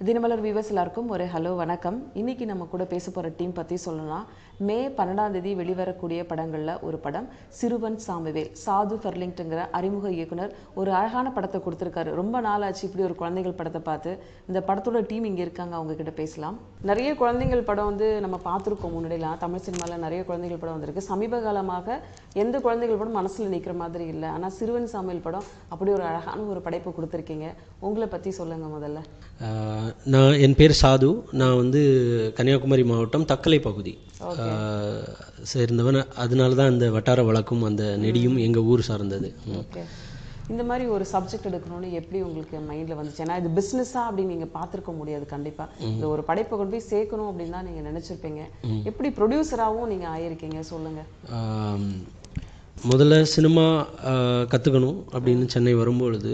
Dinamalar viewers எல்லாருக்கும் ஒரு hello வணக்கம் இன்னைக்கு நம்ம கூட பேச போற டீம் பத்தி சொல்லணும்னா மே பன்னெண்டாம் தேதி வெளிவரக்கூடிய படங்கள்ல ஒரு படம் சிறுவன் சாமுவேல் சாது ஃபெர்லிங்ட்டுங்கிற அறிமுக இயக்குனர் ஒரு அழகான படத்தை கொடுத்திருக்காரு ரொம்ப நாள் ஆச்சு இப்படி ஒரு குழந்தைகள் படத்தை பார்த்து இந்த படத்தோட டீம் இங்க இருக்காங்க அவங்க கிட்ட பேசலாம் நிறைய குழந்தைகள் படம் வந்து நம்ம பார்த்துருக்கோம் முன்னாடிலாம் தமிழ் சினிமால நிறைய குழந்தைகள் படம் வந்திருக்கு சமீப காலமாக எந்த குழந்தைகள் படம் மனசுல நிக்கிற மாதிரி இல்லை ஆனா சிறுவன் சாமுவேல் படம் அப்படி ஒரு அழகான ஒரு படைப்பு கொடுத்துருக்கீங்க உங்களை பத்தி சொல்லுங்க முதல்ல ஆஹ் நான் என் பேர் சாது நான் வந்து கன்னியாகுமரி மாவட்டம் தக்கலை பகுதி ஆஹ் சேர்ந்தவன் அதனால தான் இந்த வட்டார வழக்கும் அந்த நெடியும் எங்கள் ஊர் சார்ந்தது ம். ஓகே இந்த மாதிரி ஒரு சப்ஜெக்ட் எடுக்கணும்னு எப்படி உங்களுக்கு மைண்ட்ல வந்துச்சு ஏன்னா இது பிஸ்னஸா அப்படின்னு நீங்க பார்த்திருக்க முடியாது கண்டிப்பா இந்த ஒரு படைப்பை கொண்டு போய் சேர்க்கணும் அப்படின்னு தான் நீங்க நினைச்சிருப்பீங்க எப்படி ப்ரொடியூசராகவும் நீங்க ஆயிருக்கீங்க சொல்லுங்க ஆம், முதல்ல சினிமா கற்றுக்கணும் அப்படின்னு சென்னை வரும்பொழுது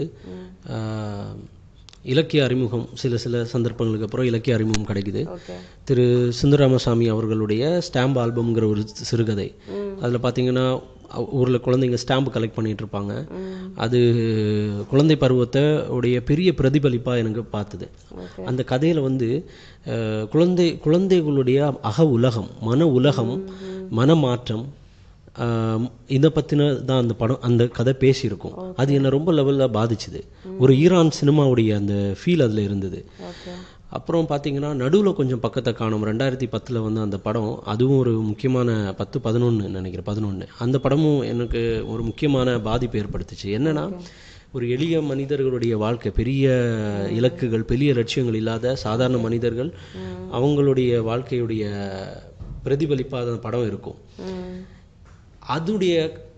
ஆஹ், இலக்கிய அறிமுகம் சில சில சந்தர்ப்பங்களுக்கு அப்புறம் இலக்கிய அறிமுகம் கிடைக்குது ஓகே திரு சுந்தரராமசாமி அவர்களுடைய ஸ்டாம்ப் ஆல்பம்ங்கிற ஒரு சிறுகதை அதில் பார்த்தீங்கன்னா ஊரில் குழந்தைங்க ஸ்டாம்பு கலெக்ட் பண்ணிட்டு இருப்பாங்க அது குழந்தை பருவத்தை உடைய பெரிய பிரதிபலிப்பாக எனக்கு பார்த்தது அந்த கதையில் வந்து அஹ், குழந்தை குழந்தைகளுடைய அக உலகம் மன உலகம் மனமாற்றம் ஆஹ் இதை பற்றின தான் அந்த படம் அந்த கதை பேசியிருக்கும் அது என்னை ரொம்ப லெவலில் பாதிச்சுது ஒரு ஈரான் சினிமாவுடைய அந்த ஃபீல் அதில் இருந்தது ஓகே அப்புறம் பார்த்தீங்கன்னா நடுவில் கொஞ்சம் பக்கத்தை காணும் ரெண்டாயிரத்தி பத்தில் வந்து அந்த படம் அதுவும் ஒரு முக்கியமான பத்து பதினொன்று நினைக்கிறேன் பதினொன்று அந்த படமும் எனக்கு ஒரு முக்கியமான பாதிப்பு ஏற்படுத்துச்சு என்னன்னா ஒரு எளிய மனிதர்களுடைய வாழ்க்கை பெரிய இலக்குகள் பெரிய லட்சியங்கள் இல்லாத சாதாரண மனிதர்கள் அவங்களுடைய வாழ்க்கையுடைய பிரதிபலிப்பாக அந்த படம் இருக்கும் ம் அதுடைய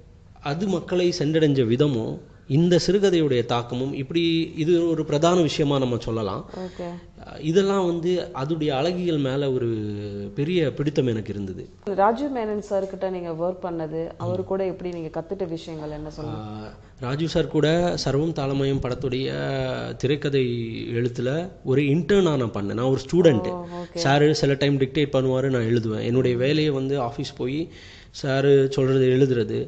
அது மக்களை சென்றடைஞ்ச விதமும் இந்த சிறுகதையுடைய தாக்கமும் இப்படி இது ஒரு பிரதான விஷயமா நம்ம சொல்லலாம் ஓகே அஹ் இதெல்லாம் வந்து அதுடைய அழகியல் மேல ஒரு பெரிய பிடித்தம் எனக்கு இருந்தது ராஜீவ் மேனன் சார் கிட்ட நீங்க ஒர்க் பண்ணது அவர் கூட எப்படி நீங்க கத்துட்ட விஷயங்கள் என்ன சொல்லுங்க ஆஹ் ராஜீவ் சார் கூட சர்வம் தாளமயம் படத்துடைய திரைக்கதை எழுத்துல ஒரு இன்டர்னா நான் பண்ணேன் நான் ஒரு ஸ்டூடெண்ட்டு சார் சில டைம் டிக்டேட் பண்ணுவார் நான் எழுதுவேன் என்னுடைய வேலையை வந்து ஆஃபீஸ் போய் சார் சொல்றது எழுதுறது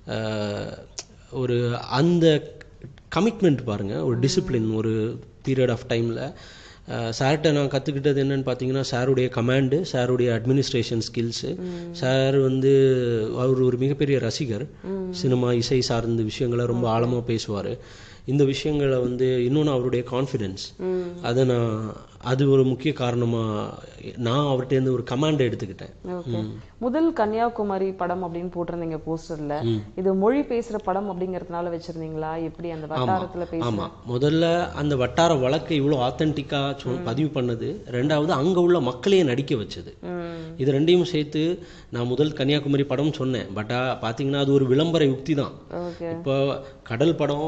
ஆஹ் ஒரு அந்த கமிட்மெண்ட் பாருங்க ஒரு டிசிப்ளின் ஒரு பீரியட் ஆஃப் டைமில் சார்கிட்ட நான் கற்றுக்கிட்டது என்னன்னு பார்த்தீங்கன்னா சாருடைய கமாண்டு சாருடைய அட்மினிஸ்ட்ரேஷன் ஸ்கில்ஸு சார் வந்து அவர் ஒரு மிகப்பெரிய ரசிகர் சினிமா இசை சார்ந்த விஷயங்களை ரொம்ப ஆழமாக பேசுவார் இந்த விஷயங்களை வந்து இன்னொன்று அவருடைய கான்ஃபிடென்ஸ் அதை நான் அது ஒரு முக்கிய காரணமாக நான் அவர்கிட்டேருந்து ஒரு கமாண்டை எடுத்துக்கிட்டேன் ஓகே முதல் கன்னியாகுமரி படம் அப்படின்னு போட்டிருந்தீங்க போஸ்டர்ல இது மொழி பேசுற படம் அப்படிங்கறதுனால வச்சிருந்தீங்களா எப்படி அந்த வட்டாரத்துல பேச ஆமாம் முதல்ல அந்த வட்டார வழக்கை இவ்வளோ ஆத்தென்டிக்காக சொ பதிவு பண்ணது ரெண்டாவது அங்கே உள்ள மக்களையே நடிக்க வச்சது ம் இது ரெண்டையும் சேர்த்து நான் முதல் கன்னியாகுமரி படம் சொன்னேன் பட் பார்த்தீங்கன்னா அது ஒரு விளம்பர யுக்தி தான் ஓகே இப்போ கடல் படம்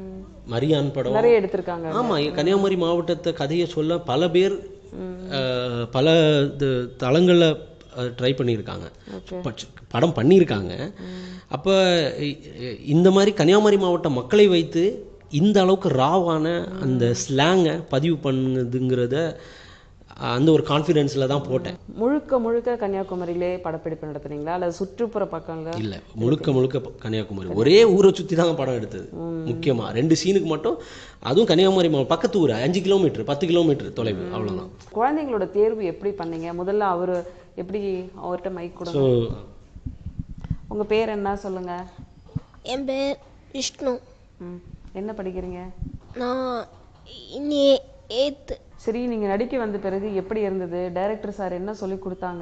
மரியான் படம் நிறைய எடுத்திருக்காங்க ஆமா கன்னியாகுமரி மாவட்டத்தை கதையை சொல்ல பல பேர் அஹ், பல இது தளங்கள்ல ட்ரை பண்ணியிருக்காங்க ஓகே பட்ச- படம் பண்ணியிருக்காங்க அப்போ இந்த மாதிரி கன்னியாகுமரி மாவட்ட மக்களை வைத்து இந்த அளவுக்கு ராவான அந்த ஸ்லாங்கை பதிவு பண்ணுதுங்கிறத அந்த ஒரு கான்ஃபிடென்ஸில் தான் போட்டேன் முழுக்க முழுக்க கன்னியாகுமரியிலே படப்பிடிப்பு நடத்துனீங்களா அல்லது சுற்றுப்புற பக்கங்கள இல்லை முழுக்க முழுக்க ப- கன்னியாகுமரி ஒரே ஊரை சுற்றி தான் படம் எடுத்தது முக்கியமாக ரெண்டு சீனுக்கு மட்டும் அதுவும் கன்னியாகுமரி மாவட்டம் பக்கத்து ஊர் அஞ்சு கிலோமீட்டர் பத்து கிலோமீட்டர் தொலைவு அவ்வளோதான் குழந்தைங்களோட தேர்வு எப்படி பண்ணீங்க முதல்ல அவரு எப்படி அவர்கிட்ட மைக் கொடுங்க ஸோ உங்க பேர் என்ன சொல்லுங்க என் பேர் விஷ்ணு ம் என்ன படிக்கிறீங்க நான் இனி எயித்து சரி நீங்க நடிக்க வந்த பிறகு எப்படி இருந்தது டைரக்டர் சார் என்ன சொல்லி கொடுத்தாங்க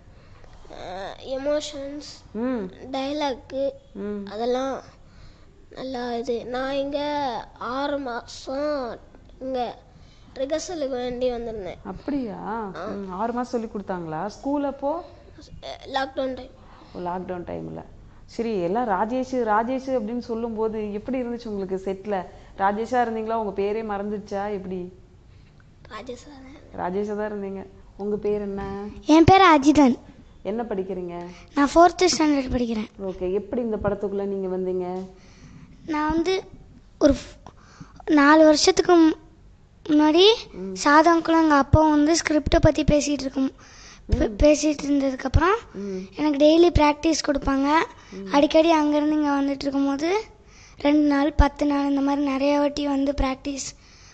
எமோஷன்ஸ் ம் டைலாக்கு ம் அதெல்லாம் நல்லா இது நான் இங்கே ஆறு மாதம் இங்கே ரிகர்சலுக்கு வேண்டி வந்திருந்தேன் அப்படியா ம், ஆறு மாசம் சொல்லி கொடுத்தாங்களா ஸ்கூல் அப்போ லாக்டவுன் டைம் லாக்டவுன் டைம்ல சரி எல்லாம் ராஜேஷ் ராஜேஷ் அப்படின்னு சொல்லும்போது எப்படி இருந்துச்சு உங்களுக்கு செட்ல ராஜேஷா இருந்தீங்களா உங்க பேரே மறந்துடுச்சா எப்படி ராஜேஷ் சார் ராஜேஷா தான் இருந்தீங்க உங்க பேர் என்ன என் பேர் அஜிதன் என்ன படிக்கிறீங்க நான் ஃபோர்த்து ஸ்டாண்டர்ட் படிக்கிறேன் ஓகே எப்படி இந்த படத்துக்குள்ள நீங்க வந்தீங்க நான் வந்து ஒரு f- நாலு வருஷத்துக்கு மு- முன்னாடி சாதாங்குள்ள எங்கள் அப்பா வந்து ஸ்கிரிப்டை பற்றி பேசிகிட்டு இருக்கும் பே- பேசிட்டு இருந்ததுக்கப்புறம் எனக்கு டெய்லி ப்ராக்டிஸ் கொடுப்பாங்க அடிக்கடி அங்கேருந்து இங்கே வந்துட்டு இருக்கும்போது ரெண்டு நாள் பத்து நாள் இந்த மாதிரி நிறைய வாட்டி வந்து ப்ராக்டிஸ்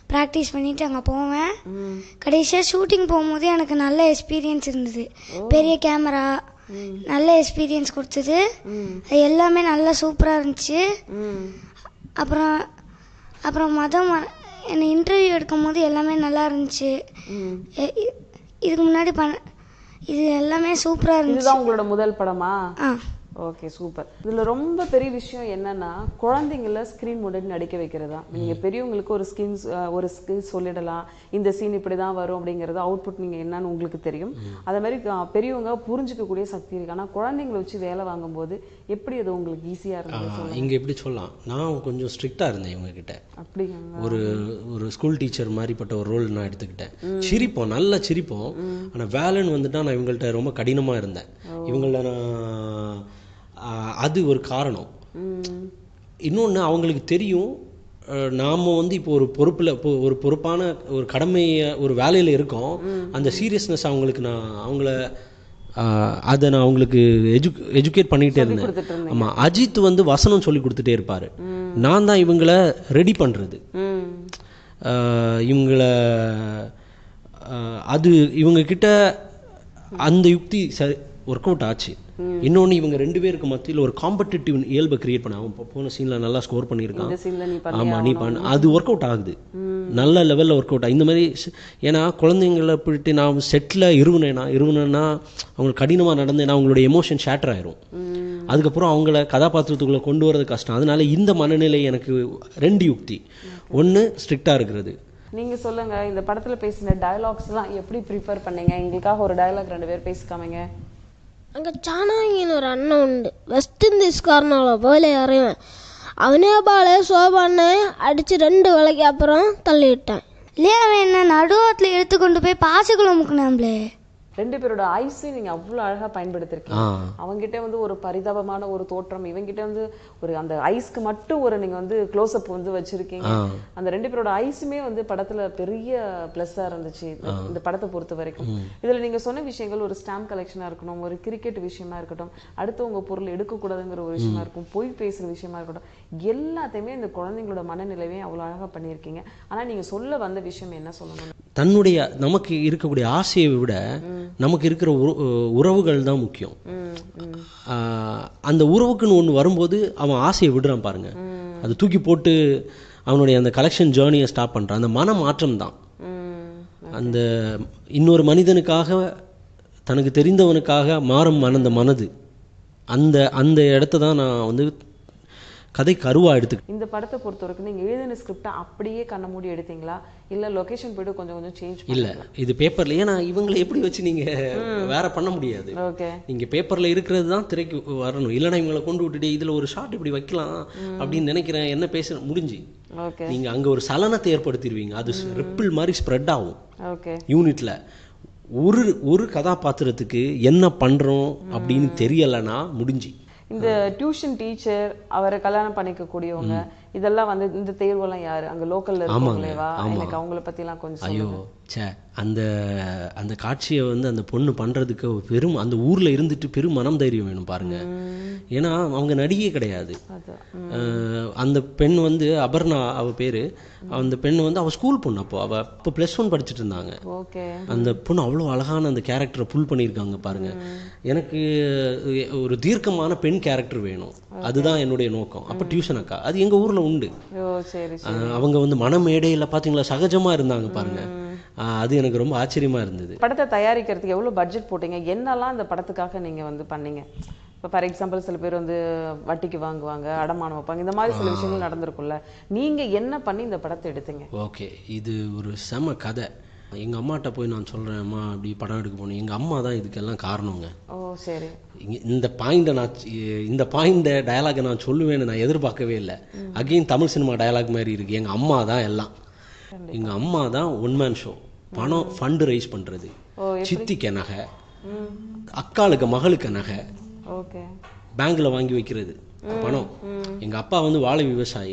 ப்ராக்டிஸ் பண்ணிட்டு அங்கே போவேன் கடைசியாக ஷூட்டிங் போகும்போது எனக்கு நல்ல எக்ஸ்பீரியன்ஸ் இருந்தது பெரிய கேமரா நல்ல எக்ஸ்பீரியன்ஸ் கொடுத்தது அது எல்லாமே நல்லா சூப்பராக இருந்துச்சு அப்புறம் அப்புறம் மதம் என்னை இன்டர்வியூ எடுக்கும் போது எல்லாமே நல்லா இருந்துச்சு எ- இ- இதுக்கு முன்னாடி பண்ண இது எல்லாமே சூப்பராக இருந்துச்சு இதுதான் உங்களோட முதல் படமா ஆ ஓகே சூப்பர் இதுல ரொம்ப பெரிய விஷயம் என்னன்னா குழந்தைங்கள ஸ்கிரீன் முன்னாடி நடிக்க வைக்கிறதா நீங்க பெரியவங்களுக்கு ஒரு ஸ்கின்ஸ் ஒரு ஸ்கில் சொல்லிடலாம் இந்த சீன் இப்படிதான் வரும் அப்படிங்கறது அவுட்புட் நீங்க என்னன்னு உங்களுக்கு தெரியும் அதே மாதிரி அஹ், பெரியவங்க புரிஞ்சுக்கக்கூடிய சக்தி இருக்கு ஆனா குழந்தைங்களை வச்சு வேலை வாங்கும்போது எப்படி அது உங்களுக்கு ஈஸியா இருந்தது சொல்லுங்க இங்கே எப்படி சொல்லலாம் நான் கொஞ்சம் ஸ்ட்ரிக்டாக இருந்தேன் இவங்ககிட்ட அப்படிங்க ஒரு ஒரு ஸ்கூல் டீச்சர் மாதிரிப்பட்ட ஒரு ரோல் நான் எடுத்துக்கிட்டேன் சிரிப்போம் நல்லா சிரிப்போம் ஆனால் வேலைன்னு வந்துட்டா நான் இவங்கள்ட்ட ரொம்ப கடினமாக இருந்தேன் இவங்கள நான் ஆ, அது ஒரு காரணம் ம் இன்னொன்று அவங்களுக்கு தெரியும் அஹ், நாம வந்து இப்போ ஒரு பொறுப்பில் இப்போ ஒரு பொறுப்பான ஒரு கடமையை ஒரு வேலையில் இருக்கோம் அந்த சீரியஸ்னஸ் அவங்களுக்கு நான் அவங்கள ஆஹ், அதை நான் அவங்களுக்கு எஜு எஜுகேட் பண்ணிகிட்டே கொடுத்துட்டு இருந்தேன் ஆமாம் அஜித் வந்து வசனம் சொல்லி கொடுத்துட்டே இருப்பார் நான் தான் இவங்கள ரெடி பண்ணுறது ம் இவங்கள ஆஹ், அது இவங்க கிட்ட அந்த யுக்தி சரி ஒர்க் அவுட் ஆச்சு இன்னொன்று இவங்க ரெண்டு பேருக்கு மத்தியில் ஒரு காம்படிட்டிவ் இயல்பை கிரியேட் பண்ண அவன் போ- போன சீனில் நல்லா ஸ்கோர் பண்ணியிருக்கான் இந்த சீன்ல நீ பண்ணி ஆமாம் நீ பண்ண அது ஒர்க் அவுட் ஆகுது நல்ல லெவலில் ஒர்க் அவுட் ஆகுது இந்த மாதிரி ஸ்- ஏன்னா குழந்தைங்கள போயிட்டு நான் செட்டில் இருவுனேனா இருவுனேன்னா அவங்களுக்கு கடினமாக நடந்தேன்னா அவங்களோட எமோஷன் ஷேட்டர் ஆயிரும் அதுக்கப்புறம் அவங்கள கதாபாத்திரத்துக்குள்ளே கொண்டு வரது கஷ்டம் அதனால இந்த மனநிலை எனக்கு ரெண்டு யுக்தி ஒன்று ஸ்ட்ரிக்டாக இருக்கிறது நீங்க சொல்லுங்க இந்த படத்துல பேசின டயலாக்ஸ்லாம் எப்படி ப்ரிப்பேர் பண்ணீங்க எங்களுக்காக ஒரு டயலாக் ரெண்டு பேர் பேசிக்காமங்க அங்கே சாணாங்கின்னு ஒரு அண்ணன் உண்டு வெஸ்ட் இண்டீஸ்காரனால போல அறிவன் அவனே பால சோபான்னு அடிச்சு ரெண்டு வேலைக்கு அப்புறம் தள்ளிவிட்டேன் இல்லையா அவன் என்ன நடுவாத்தில் எடுத்து கொண்டு போய் பாசிக்குள்ள முக்கினாம்லே ரெண்டு பேரோட ஐஸையும் நீங்க அவ்வளவு அழகா பயன்படுத்திருக்கீங்க ஆ அவங்கிட்ட வந்து ஒரு பரிதாபமான ஒரு தோற்றம் இவங்கிட்ட வந்து ஒரு அந்த ஐஸ்க்கு மட்டும் ஒரு நீங்க வந்து க்ளோஸ் அப் வந்து வச்சிருக்கீங்க ஆ அந்த ரெண்டு பேரோட ஐஸுமே வந்து படத்துல பெரிய பிளஸ்ஸா இருந்துச்சு இந்த படத்தை பொறுத்த வரைக்கும் இதுல நீங்க சொன்ன விஷயங்கள் ஒரு ஸ்டாம்ப் கலெக்ஷனா இருக்கட்டும் ஒரு கிரிக்கெட் விஷயமா இருக்கட்டும் அடுத்தவங்க பொருள் எடுக்கக்கூடாதுங்கிற ஒரு விஷயமா இருக்கும் பொய் பேசுற விஷயமா இருக்கட்டும் எல்லாத்தையுமே இந்த குழந்தைங்களோட மனநிலையும் அவ்வளவு அழகா பண்ணியிருக்கீங்க ஆனா நீங்க சொல்ல வந்த விஷயம் என்ன சொல்லணும் தன்னுடைய நமக்கு இருக்கக்கூடிய ஆசையை விட நமக்கு இருக்கிற உற- உறவுகள் தான் முக்கியம் ம் ம் ஆஹ் அந்த உறவுக்குன்னு ஒன்று வரும்போது அவன் ஆசையை விடுறான் பாருங்க அது தூக்கி போட்டு அவனுடைய அந்த கலெக்ஷன் ஜேர்னியை ஸ்டாப் பண்ணுறான் அந்த மன மாற்றம் தான் ம் அந்த இன்னொரு மனிதனுக்காக தனக்கு தெரிந்தவனுக்காக மாறும் மனந்த மனது அந்த அந்த இடத்த தான் நான் வந்து கதை கருவா எடுத்து இந்த படத்தை பொறுத்த வரைக்கும் நீங்க எழுதின ஸ்கிரிப்டை அப்படியே கண்ண மூடி எடுத்தீங்களா இல்ல லொகேஷன் போயிட்டு கொஞ்சம் கொஞ்சம் சேஞ்ச் இல்லை இது பேப்பரில் ஏன்னா இவங்களை எப்படி வச்சு நீங்கள் வேற பண்ண முடியாது ஓகே நீங்கள் பேப்பரில் இருக்கிறது தான் திரைக்கு வரணும் இல்லைன்னா இவங்களை கொண்டு விட்டுட்டு இதில் ஒரு ஷார்ட் இப்படி வைக்கலாம் அப்படின்னு நினைக்கிறேன் என்ன பேச முடிஞ்சு ஓகே நீங்கள் அங்கே ஒரு சலனத்தை ஏற்படுத்திடுவீங்க அது ரிப்பிள் மாதிரி ஸ்ப்ரெட் ஆகும் ஓகே யூனிட்ல ஒரு ஒரு கதாபாத்திரத்துக்கு என்ன பண்றோம் அப்படின்னு தெரியலைன்னா முடிஞ்சு இந்த டியூஷன் டீச்சர் அவரை கல்யாணம் பண்ணிக்க கூடியவங்க இதெல்லாம் வந்து இந்த தேர்வெல்லாம் யாரு அங்க லோக்கல்ல இருக்கவங்களேவா எனக்கு அவங்கள பத்தி எல்லாம் கொஞ்சம் ஐயோ சொல்லுங்க ச்சே அந்த அந்த காட்சியை வந்து அந்த பொண்ணு பண்றதுக்கு பெரும் அந்த ஊர்ல இருந்துட்டு பெரும் மனம் தைரியம் வேணும் பாருங்க ஏன்னா அவங்க நடிகை கிடையாது அதான் அஹ் அந்த பெண் வந்து அபர்ணா அவ பேரு அந்த பெண் வந்து அவ ஸ்கூல் பொண்ணு அப்போ அவ இப்போ ப்ளஸ் ஒன் படிச்சுட்டு இருந்தாங்க ஓகே அந்த பொண்ணு அவ்வளோ அழகான அந்த கேரக்டரை புல் பண்ணியிருக்காங்க பாருங்க எனக்கு அஹ், ஒரு தீர்க்கமான பெண் கேரக்டர் வேணும் அதுதான் என்னுடைய நோக்கம் அப்போ டியூஷன் அக்கா அது எங்க ஊர்ல உண்டு ஓ சரி சரி அஹ், அவங்க வந்து மனமேடையில் பார்த்தீங்களா சகஜமா இருந்தாங்க பாருங்க அஹ், அது எனக்கு ரொம்ப ஆச்சரியமா இருந்தது படத்தை தயாரிக்கிறதுக்கு எவ்வளவு பட்ஜெட் போட்டீங்க என்னெல்லாம் இந்த படத்துக்காக நீங்க வந்து பண்ணீங்க இப்போ ஃபார் எக்ஸாம்பிள் சில பேர் வந்து வட்டிக்கு வாங்குவாங்க அடமானம் வைப்பாங்க இந்த மாதிரி சில விஷயங்கள் நடந்திருக்கும்ல நீங்க என்ன பண்ணி இந்த படத்தை எடுத்தீங்க ஓகே இது ஒரு செம கதை எங்க அம்மாட்ட போய் நான் சொல்றேன் அம்மா அப்படி படம் எடுக்க போனேன் எங்க அம்மா தான் இதுக்கெல்லாம் காரணங்க ஓ சரி இங்க- இந்த பாயிண்டை நான் சி- இந்த பாயிண்ட டயலாகை நான் சொல்லுவேன்னு நான் எதிர்பார்க்கவே இல்லை அகைன் தமிழ் சினிமா டயலாக் மாதிரி இருக்கு எங்க அம்மா தான் எல்லாம் எங்க அம்மா தான் ஒன் மேன் ஷோ பணம் ஃபண்டு ரைஸ் பண்றது ஓ சித்திக்கு நகை அக்காளுக்கு மகளுக்கு நகை ஓகே பேங்க்ல வாங்கி வைக்கிறது பணம் எங்க அப்பா வந்து வாழை விவசாயி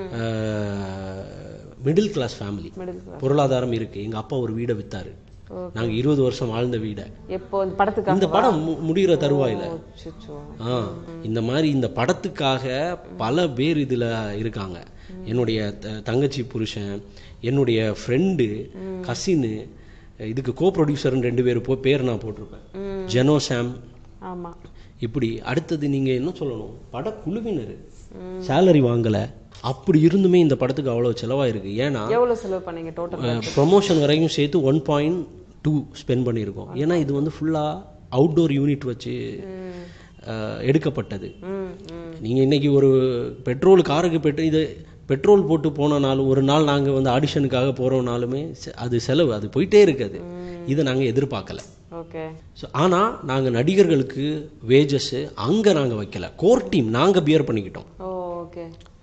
middle class family middle class பொருளாதாரம் இருக்கு எங்க அப்பா ஒரு வீடை வித்தாரு நாங்க இருபது வருஷம் வாழ்ந்த வீடை எப்போ இந்த படத்துக்காக இந்த படம் மு- முடிகிற தருவாயில அச்சச்சோ. ஆ இந்த மாதிரி இந்த படத்துக்காக பல பேர் இதுல இருக்காங்க என்னுடைய த- தங்கச்சி புருஷன் என்னுடைய ஃப்ரெண்டு கசின்னு இதுக்கு கோ ப்ரொடியூசர்னு ரெண்டு பேர் போ பேர் நான் போட்டிருப்பேன் ஜெனோ சாம் ஆமா இப்படி அடுத்தது நீங்க என்ன சொல்லணும் படக்குழுவினர் சேலரி வாங்கல அப்படி இருந்துமே இந்த படத்துக்கு அவ்வளவு செலவாயிருக்கு ஏன்னா எவ்வளவு செலவு பண்ணீங்க டோட்டல் ப்ரொமோஷன் வரைக்கும் சேர்த்து ஒன் பாயிண்ட் டூ ஸ்பெண்ட் பண்ணியிருக்கோம் ஏன்னா இது வந்து ஃபுல்லாக அவுட்டோர் யூனிட் வச்சு அஹ், எடுக்கப்பட்டது ம் ம் நீங்கள் இன்னைக்கு ஒரு பெட்ரோல் காருக்கு பெட்ரோல் இது பெட்ரோல் போட்டு போனனாலும் ஒரு நாள் நாங்கள் வந்து ஆடிஷனுக்காக போகிறோம்னாலுமே செ- அது செலவு அது போயிட்டே இருக்குது இதை நாங்கள் எதிர்பார்க்கல ஓகே ஸோ ஆனால் நாங்கள் நடிகர்களுக்கு வேஜஸ்ஸு அங்கே நாங்கள் வைக்கல கோர் டீம் நாங்கள் பியர் பண்ணிக்கிட்டோம் ஓ ஓகே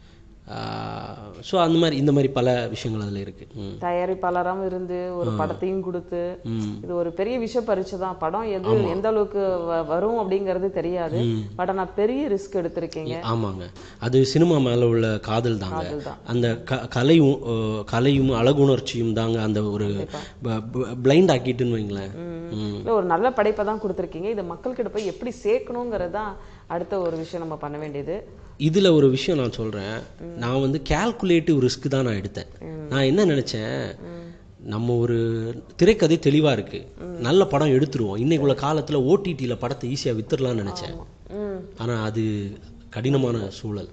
ஸோ அந்த மாதிரி இந்த மாதிரி பல விஷயங்கள் அதில் இருக்குது ம் தயாரிப்பாளராகவும் இருந்து ஒரு படத்தையும் கொடுத்து ம் இது ஒரு பெரிய விஷ பரிசு தான் படம் எது எந்த அளவுக்கு வ- வரும் அப்படிங்கிறது தெரியாது பட் ஆனா பெரிய ரிஸ்க் எடுத்திருக்கீங்க ஆமாங்க அது சினிமா மேலே உள்ள காதல் தாங்க அதுதான் அந்த க கலையும் அஹ், கலையும் அழகுணர்ச்சியும் தாங்க அந்த ஒரு பிளைண்ட் ஆக்கிட்டுன்னு வைங்களேன் ம். இல்ல ஒரு நல்ல படைப்பை தான் கொடுத்துருக்கீங்க இதை மக்கள்கிட்ட போய் எப்படி சேர்க்கணுங்கிறது தான் அடுத்த ஒரு விஷயம் நம்ம பண்ண வேண்டியது இதுல ஒரு விஷயம் நான் சொல்றேன் நான் வந்து கால்குலேட்டிவ் ரிஸ்க் தான் நான் எடுத்தேன் நான் என்ன நினைச்சேன் நம்ம ஒரு திரைக்கதை தெளிவா இருக்கு நல்ல படம் எடுத்துருவோம் இன்னைக்குள்ள காலத்துல ஓடிடியில் படத்தை ஈஸியா வித்துடலாம்னு நினைச்சேன் ம் ஆனா அது கடினமான சூழல்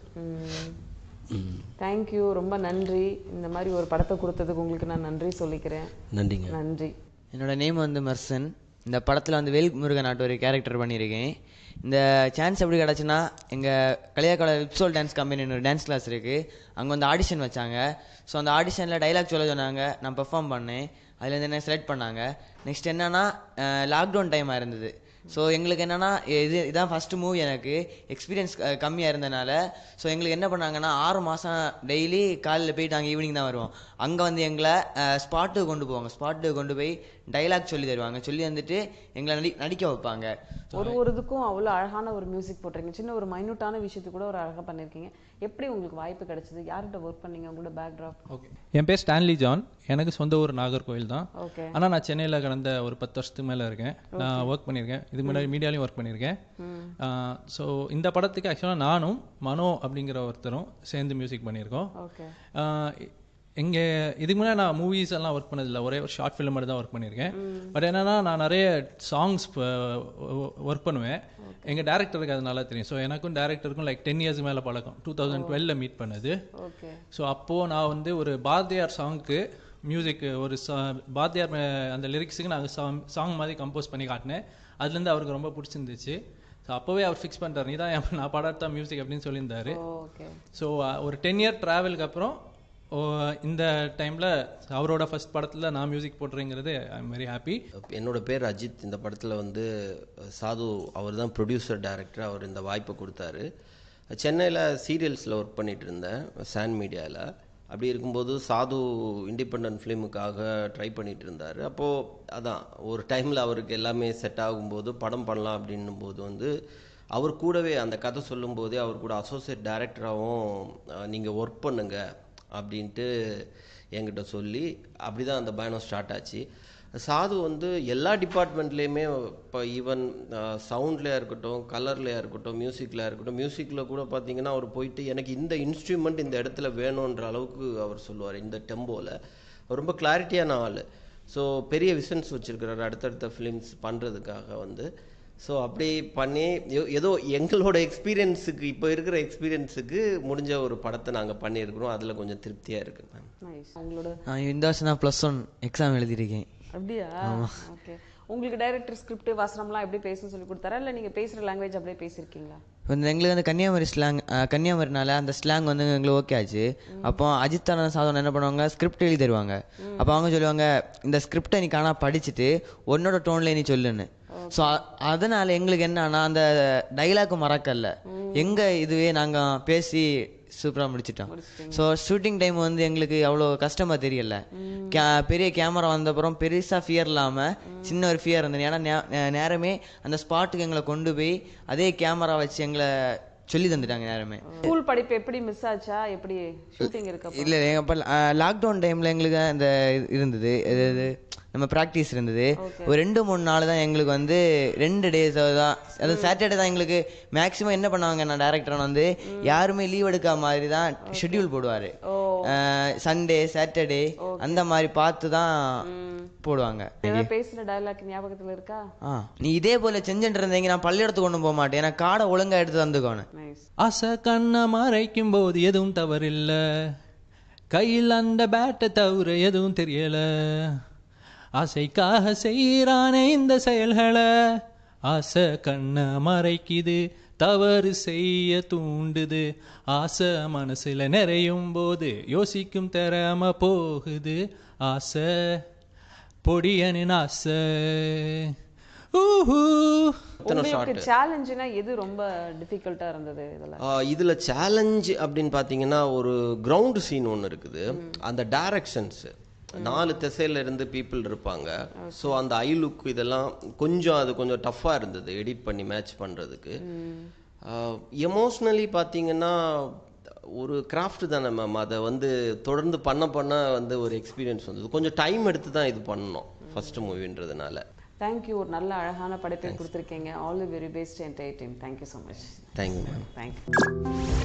ம். தேங்க்யூ ரொம்ப நன்றி இந்த மாதிரி ஒரு படத்தை கொடுத்ததுக்கு உங்களுக்கு நான் நன்றி சொல்லிக்கிறேன் நன்றிங்க நன்றி என்னோட நேம் வந்து மர்சன் இந்த படத்தில் வந்து வேல் முருகன் ஆட்ட ஒரு கேரக்டர் பண்ணியிருக்கேன் இந்த சான்ஸ் எப்படி கிடச்சுன்னா எங்கள் கலியாக்கால விப்சோல் டான்ஸ் கம்பெனின்னு ஒரு டான்ஸ் கிளாஸ் இருக்குது அங்கே வந்து ஆடிஷன் வச்சாங்க ஸோ அந்த ஆடிஷனில் டைலாக் சொல்ல சொன்னாங்க நான் பெர்ஃபார்ம் பண்ணேன் அதில் இருந்து என்ன செலக்ட் பண்ணாங்க நெக்ஸ்ட் என்னன்னா லாக்டவுன் டைமாக இருந்தது ஸோ எங்களுக்கு என்னன்னா இது இதான் ஃபஸ்ட்டு மூவி எனக்கு எக்ஸ்பீரியன்ஸ் கம்மியாக இருந்தனால ஸோ எங்களுக்கு என்ன பண்ணாங்கன்னா ஆறு மாதம் டெய்லி காலையில் போயிட்டு அங்கே ஈவினிங் தான் வருவோம் அங்கே வந்து எங்களை ஸ்பாட்டுக்கு கொண்டு போவாங்க ஸ்பாட்டுக்கு கொண்டு போய் டைலாக் சொல்லி தருவாங்க சொல்லி வந்துட்டு எங்களை நடி நடிக்க வைப்பாங்க ஒரு ஒரு இதுக்கும் அவ்வளோ அழகான ஒரு மியூசிக் போட்டிருக்கீங்க சின்ன ஒரு மைனூட்டான விஷயத்துக்கு கூட ஒரு அழகா பண்ணியிருக்கீங்க எப்படி உங்களுக்கு வாய்ப்பு கிடைச்சது யார்கிட்ட ஒர்க் பண்ணீங்க உங்களோட பேக்ராப் ஓகே என் பேர் ஸ்டான்லி ஜான் எனக்கு சொந்த ஊர் நாகர்கோவில் தான் ஓகே ஆனால் நான் சென்னையில் கடந்த ஒரு பத்து வருஷத்துக்கு மேலே இருக்கேன் நான் ஒர்க் பண்ணியிருக்கேன் இதுக்கு முன்னாடி மீடியாலையும் ஒர்க் பண்ணியிருக்கேன் ஸோ இந்த படத்துக்கு ஆக்சுவலாக நானும் மனோ அப்படிங்கிற ஒருத்தரும் சேர்ந்து மியூசிக் பண்ணியிருக்கோம் ஓகே இங்கே இதுக்கு முன்னாடி நான் மூவிஸ் எல்லாம் ஒர்க் பண்ணதில்லை ஒரே ஒரு ஷார்ட் ஃபிலிம் மட்டும் தான் ஒர்க் பண்ணியிருக்கேன் பட் என்னன்னா நான் நிறைய சாங்ஸ் ஒர்க் பண்ணுவேன் எங்கள் டேரக்டருக்கு அது நல்லா தெரியும் ஸோ எனக்கும் டேரக்டருக்கும் லைக் டென் இயர்ஸ் மேலே பழக்கம் டூ தௌசண்ட் டுவெல்ல மீட் பண்ணது ஓகே ஸோ அப்போது நான் வந்து ஒரு பாரதியார் சாங்க்கு மியூசிக் ஒரு சா- பாரதியார் மே- அந்த லிரிக்ஸுக்கு நாங்கள் சாங் சாங் மாதிரி கம்போஸ் பண்ணி காட்டினேன் அதுலேருந்து அவருக்கு ரொம்ப பிடிச்சிருந்துச்சு ஸோ அப்போவே அவர் ஃபிக்ஸ் பண்ணிட்டார் நீ தான் என் நான் பாடாத மியூசிக் அப்படின்னு சொல்லியிருந்தாரு ஓகே ஸோ ஒரு டென் இயர் ட்ராவலுக்கு அப்புறம் ஓ, இந்த டைமில் அவரோட ஃபர்ஸ்ட் படத்தில் நான் மியூசிக் போட்டுறேங்கிறது ஐ எம் வெரி ஹாப்பி என்னோட பேர் அஜித் இந்த படத்தில் வந்து சாது அவர் தான் ப்ரொடியூசர் டைரக்டர் அவர் இந்த வாய்ப்பை கொடுத்தாரு சென்னையில் சீரியல்ஸில் ஒர்க் பண்ணிட்டு இருந்தேன் சான் மீடியாவில் அப்படி இருக்கும்போது சாது இண்டிபெண்ட் ஃபிலிமுக்காக ட்ரை பண்ணிட்டு இருந்தார் அப்போது அதான் ஒரு டைமில் அவருக்கு எல்லாமே செட் ஆகும்போது படம் பண்ணலாம் அப்படின்னும் போது வந்து அவர் கூடவே அந்த கதை சொல்லும்போதே அவர் கூட அசோசியேட் டைரக்டராகவும் நீங்கள் ஒர்க் பண்ணுங்க அப்படின்ட்டு என்கிட்ட சொல்லி அப்படி தான் அந்த பயணம் ஸ்டார்ட் ஆச்சு சாது வந்து எல்லா டிபார்ட்மெண்ட்லேயுமே இப்போ ஈவன் சவுண்ட்லையாக இருக்கட்டும் கலர்லையாக இருக்கட்டும் மியூசிக்கில் இருக்கட்டும் மியூசிக்கில் கூட பார்த்தீங்கன்னா அவர் போயிட்டு எனக்கு இந்த இன்ஸ்ட்ருமெண்ட் இந்த இடத்துல வேணுன்ற அளவுக்கு அவர் சொல்லுவார் இந்த டெம்போவில் அவர் ரொம்ப கிளாரிட்டியான ஆள் ஸோ பெரிய விஷன்ஸ் வச்சுருக்கிறாரு அடுத்தடுத்த ஃபிலிம்ஸ் பண்ணுறதுக்காக வந்து ஸோ அப்படி பண்ணி ஏ- ஏதோ எங்களோட எக்ஸ்பீரியன்ஸுக்கு இப்போ இருக்கிற எக்ஸ்பீரியன்ஸுக்கு முடிஞ்ச ஒரு படத்தை நாங்கள் பண்ணியிருக்கிறோம் அதில் கொஞ்சம் திருப்தியாக இருக்குது மேம் நைஸ் உங்களோட நான் இந்த வருஷம் தான் ப்ளஸ் ஒன் எக்ஸாம் எழுதியிருக்கேன் அப்படியா ஓகே உங்களுக்கு டைரக்டர் ஸ்கிரிப்ட் வசனம்லாம் எப்படி பேசணும்னு சொல்லி கொடுத்தாரா இல்லை நீங்க பேசுற லாங்குவேஜ் அப்படியே பேசியிருக்கீங்களா இப்போ இந்த எங்களுக்கு வந்து கன்னியாகுமரி ஸ்லாங் கன்னியாகுமரினால அந்த ஸ்லாங் வந்து எங்களுக்கு ஓகே ஆச்சு அப்போ அஜித் அண்ணன் சாதனம் என்ன பண்ணுவாங்க ஸ்கிரிப்ட் எழுதி தருவாங்க அப்போ அவங்க சொல்லுவாங்க இந்த ஸ்கிரிப்டை நீ காணா படிச்சுட்டு உன்னோட டோன்ல நீ சொல்லுன்னு ஸோ அதனால எங்களுக்கு என்னன்னா அந்த டைலாக் மறக்கல எங்க இதுவே நாங்க பேசி சூப்பரா முடிச்சிட்டோம் ஸோ ஷூட்டிங் டைம் வந்து எங்களுக்கு அவ்வளோ கஷ்டமா தெரியல கே- பெரிய கேமரா வந்தப்புறம் பெருசா ஃபியர் இல்லாம சின்ன ஒரு ஃபியர் இருந்தது ஏன்னா நே- நே- நேரமே அந்த ஸ்பாட்டுக்கு எங்களை கொண்டு போய் அதே கேமரா வச்சு எங்களை சொல்லி தந்துட்டாங்க யாருமே ஸ்கூல் படிப்பு எப்படி மிஸ் ஆச்சா எப்படி ஷூட்டிங் இருக்க இல்லை எங்கள் அப்போ லாக்டவுன் டைமில் எங்களுக்கு அந்த இது இருந்தது இது இது நம்ம ப்ராக்டிஸ் இருந்தது ஒரு ரெண்டு மூணு நாள் தான் எங்களுக்கு வந்து ரெண்டு டேஸ் தான் அது சாட்டர்டே தான் எங்களுக்கு மேக்ஸிமம் என்ன பண்ணுவாங்க நான் டேரக்டர் வந்து யாருமே லீவ் எடுக்காத மாதிரி தான் ஷெட்யூல் போடுவார் சண்டே சாட்டர்டே அந்த மாதிரி பார்த்து தான் போடுவாங்க ஏதாவது பேசுன டயலாக் ஞாபகத்துல இருக்கா ஆ நீ இதே போல செஞ்சுட்டு இருந்தீங்க நான் பள்ளியிடத்துக்கு கொண்டு போக மாட்டேன் எனக்கு காடை ஒழுங்கா எடுத்து தந்துக்கோணும் நைஸ் ஆசை கண்ணை மறைக்கும் போது எதுவும் தவறில்ல கையில் அந்த பேட்டை தவிர எதுவும் தெரியல ஆசைக்காக செய்கிறானே இந்த செயல்களை ஆசை கண்ணை மறைக்குது தவறு செய்ய தூண்டுது ஆசை மனசுல நிறையும் போது யோசிக்கும் திறம போகுது ஆசை பொடியனின் ஆசை ஊஹூ உங்களுக்கு சேலஞ்சுனா எது ரொம்ப டிஃபிகல்ட்டா இருந்தது இதுல ஆஹ் இதுல சேலஞ்ச் அப்படின்னு பாத்தீங்கன்னா ஒரு கிரவுண்ட் சீன் ஒன்று இருக்குது அந்த டைரக்ஷன்ஸ் நாலு திசையில இருந்து பீப்புள் இருப்பாங்க ஸோ அந்த ஐ லுக் இதெல்லாம் கொஞ்சம் அது கொஞ்சம் டஃப்பாக இருந்தது எடிட் பண்ணி மேட்ச் பண்றதுக்கு எமோஷ்னலி பார்த்தீங்கன்னா ஒரு கிராஃப்ட் தானே மேம் அதை வந்து தொடர்ந்து பண்ண பண்ண வந்து ஒரு எக்ஸ்பீரியன்ஸ் வந்தது கொஞ்சம் டைம் எடுத்து தான் இது பண்ணோம் ஃபர்ஸ்ட் மூவின்றதுனால தேங்க்யூ ஒரு நல்ல அழகான படைப்பை கொடுத்துருக்கீங்க all the very best entire team thank you so much thank you ma'am thank you